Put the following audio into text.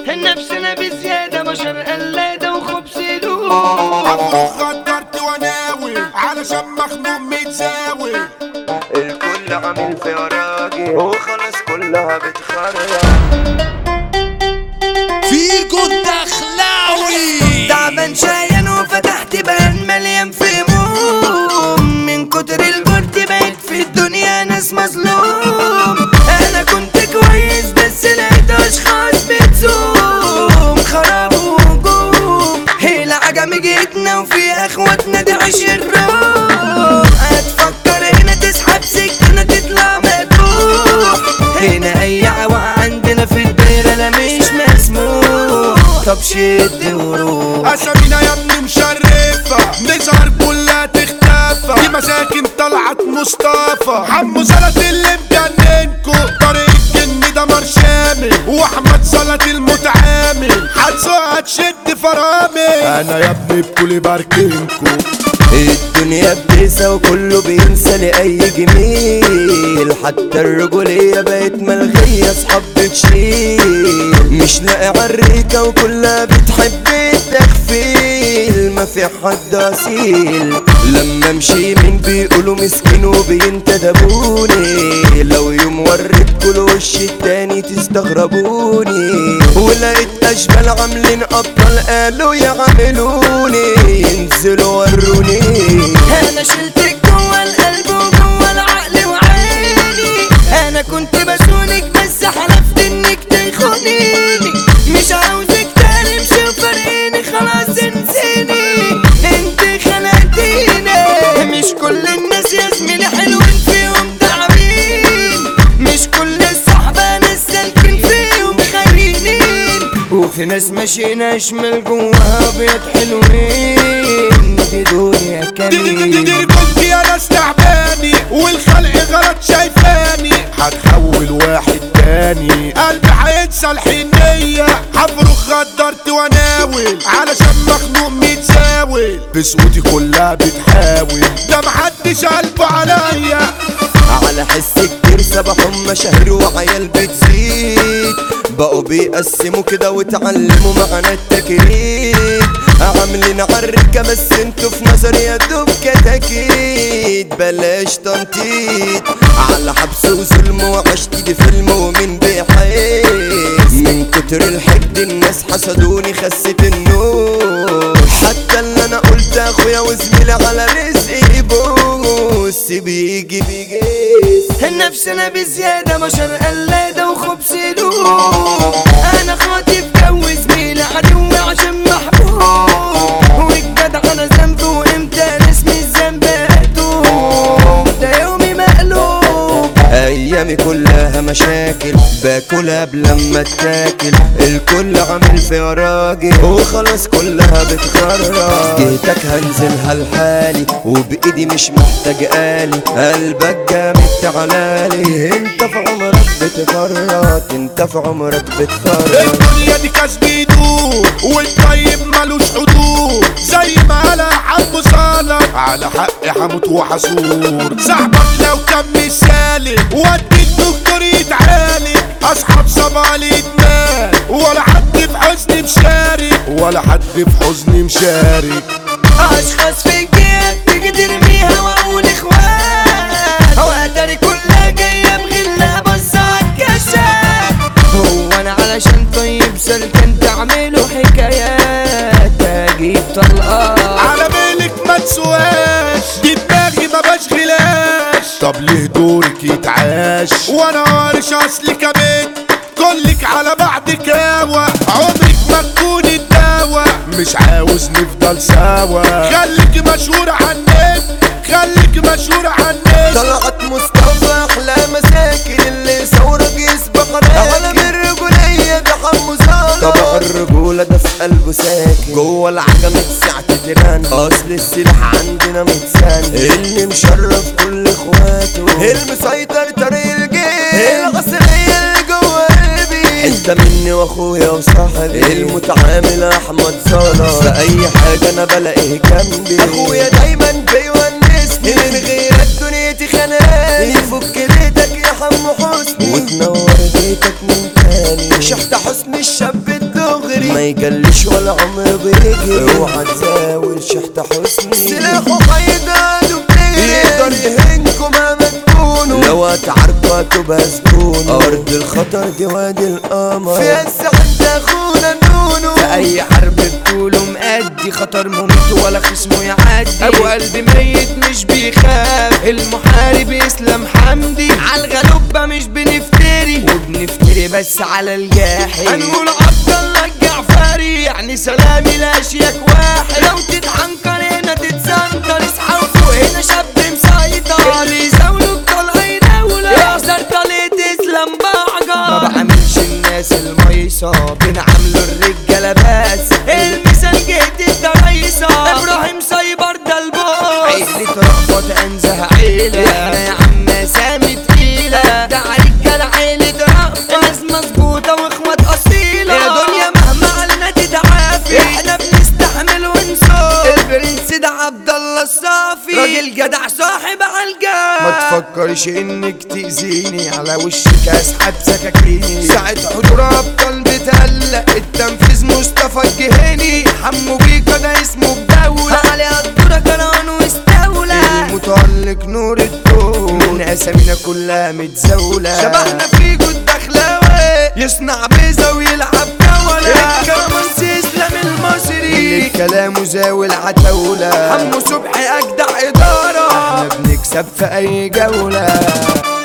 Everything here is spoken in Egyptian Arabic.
نفسنا بزيادة بشر قلادة وخبز لوم افرخ غدرت وناوي علشان مخنوق متزاوي الكل عامل فيها راجل وخلاص كلها بتخرج فيجو الدخلاوي تعبان شايل وفتحت بان مليان في هموم من كتر الجرد بقيت في الدنيا ناس مظلوم انا كنت كويس بس لقيت اشخاص بتزوم خراب وهجوم هي العجم جيتنا وفي اخواتنا دي عيش الروم هتفكر هنا تسحب سكينة تطلع مدبوح هنا اي عوا عندنا في الدايرة لا مش مسموح طب شد وروح اسامينا يا ابني مشرفة نظهر كلها تختفى دي مساكن طلعت مصطفى حمو زلط اللي مجننكو طريق الجن ده مرشامي واحمد زلط المتعامل حدسه هتشد فرامل انا يا ابني بكل باركينكو الدنيا بتنسى وكله بينسى لأي جميل حتى الرجولية بقت ملغية صحاب بتشيل مش لاقي عريكة وكلها بتحب التخفيل ما في حد أصيل لما امشي من بيقولوا مسكين وبينتدبوني لو يوم وريت كل وش التاني تستغربوني ولقيت أشبال عاملين أبطال قالوا يعملوني ينزلوا وروني انا شلتك جوه القلب وجوه العقل وعيني انا كنت بسونك بس حلفت انك تخونيني مش عاوزك تاني مش فارقيني خلاص انسيني انت خنقتيني مش كل الناس يا زميلي حلوين فيهم تعبين مش كل الصحبة ناس سالكين فيهم خاينين وفي ناس ماشيين شمال جواها ابيض حلوين دي دنيا كريم دي كنت يا ناس تعباني والخلق غلط شايفاني هتحول واحد تاني قلبي هينسى الحنية هفرخ غدرت واناول علشان مخنوق متزاول بسقوطي كلها بتحاول ده محدش قلبه عليا على حس كتير سبحهم مشاهير وعيال بتزيد بقوا بيقسموا كده وتعلموا معانا التكريد عاملين عركة بس انتوا في نظري يا دوب كتاكيد بلاش تنطيط على حبس وظلم وعشت دي فيلم ومين بيحس من كتر الحقد الناس حسدوني خست النور حتى اللي انا قلت اخويا وزميلي على رزقي بوس بيجي بيجيس نفسنا بزيادة بشر قلادة وخبز لوم أنا خاطب جو زميلي عدو عشان محبوب والجدع أنا ذنب وإمتى اسمي الذنب أتوب ده يومي مقلوب ايامي كلها مشاكل باكلها بلما اتاكل الكل عامل فيها راجل وخلاص كلها بتخرج جيتك هنزلها لحالي وبايدي مش محتاج آلي قلبك جامد تعالالي انت في عمرك بتفرط انت في عمرك بتفرط الدنيا دي كسب يدور والطيب ملوش حدود زي ما قال حب صالح على حق حموت وحسور صاحبك لو كان مثالي ودي الدكتور يتعالج اصحاب صبالي يتمال ولا حد في حزن مشارك ولا حد في حزن مشارك أشخاص في الجيب تيجي ترميها وأقول إخوات هو أتاري كلها جاية بغلها بص عالكشاف هو أنا علشان طيب سلكان تعملوا حكايات أجيب طلقات على بالك ما تسواش دي دماغي ما بشغلاش طب ليه دورك يتعاش وانا قارش اصلي كمان كلك على بعض كاوة عمرك ما تكون الدواء مش عاوز نفضل سوا خليك مشهور عنك خليك مشهور عنك طلعت مصطفى احلى مساكن اللي ثورك يسبق علم الرجولية ده حمو صالح طبع الرجولة ده في قلبه ساكن جوه العجم ساعة تيران اصل السلاح عندنا متسان اللي مشرف كل اخواته المسيطر طريق الجيل العصرية اللي جوه قلبي انت مني واخويا وصاحبي المتعامل احمد صالح في اي حاجة انا بلاقيه جنبي اخويا دايما بيونسني من غيرك دنيتي خناني يفك بيتك يا حمو حسني وتنور بيتك من تاني تاني شحت حسن الشاب الدغري ما يجلش ولا عمر بيجري اوعى تزاول شحت حسني سلاحه هيدان يقدر يهنكم مهما تكونوا لو هتعاركوا هتبقى زبون ارض الخطر دي وادي القمر في عند اخونا نونو في اي حرب بطوله مأدي خطر مميت ولا خصمه يعدي ابو قلبي ميت مش بيخاف المحارب اسلام حمدي عالغلوبة مش بنفتري وبنفتري بس على الجاحي هنقول عبد الله الجعفري يعني سلامي لاشيك واحد لو تتعنكر هنا تتسنكر اصحى وفوق هنا شاب مسيطر اللي يزاولوا الطلقة يناولة احذر طلقة اسلام بعجر ما بعملش الناس الميصة بنعملوا الرجالة بس المثال جهة الدرايسة ابراهيم سايبر ده البوس عيلة رأفت انزه عيلة احنا يا عم سامي تقيلة ده رجالة عيلة رأفت ناس مظبوطة واخوات أصيلة يا دنيا مهما علنا تتعافي احنا بنستحمل ونصور البرنس ده عبد الله الصافي راجل جدع صاحب عالجاه ما تفكرش انك تأذيني على وشك اسحب سكاكيني ساعة حضور ابطال بتقلق التنفيذ مصطفى الجهيني حمو بيكا ده اسمه بدولة علي قدورة كران واستولى المتألق نور الكون من اسامينا كلها متزولة شبحنا في جود دخلاوي يصنع بيزا ويلعب جولة الكرامانس اسلام المصري اللي كلامه زاوي العتاولة حمو صبحي اجدع ادارة احنا بنكسب في اي جولة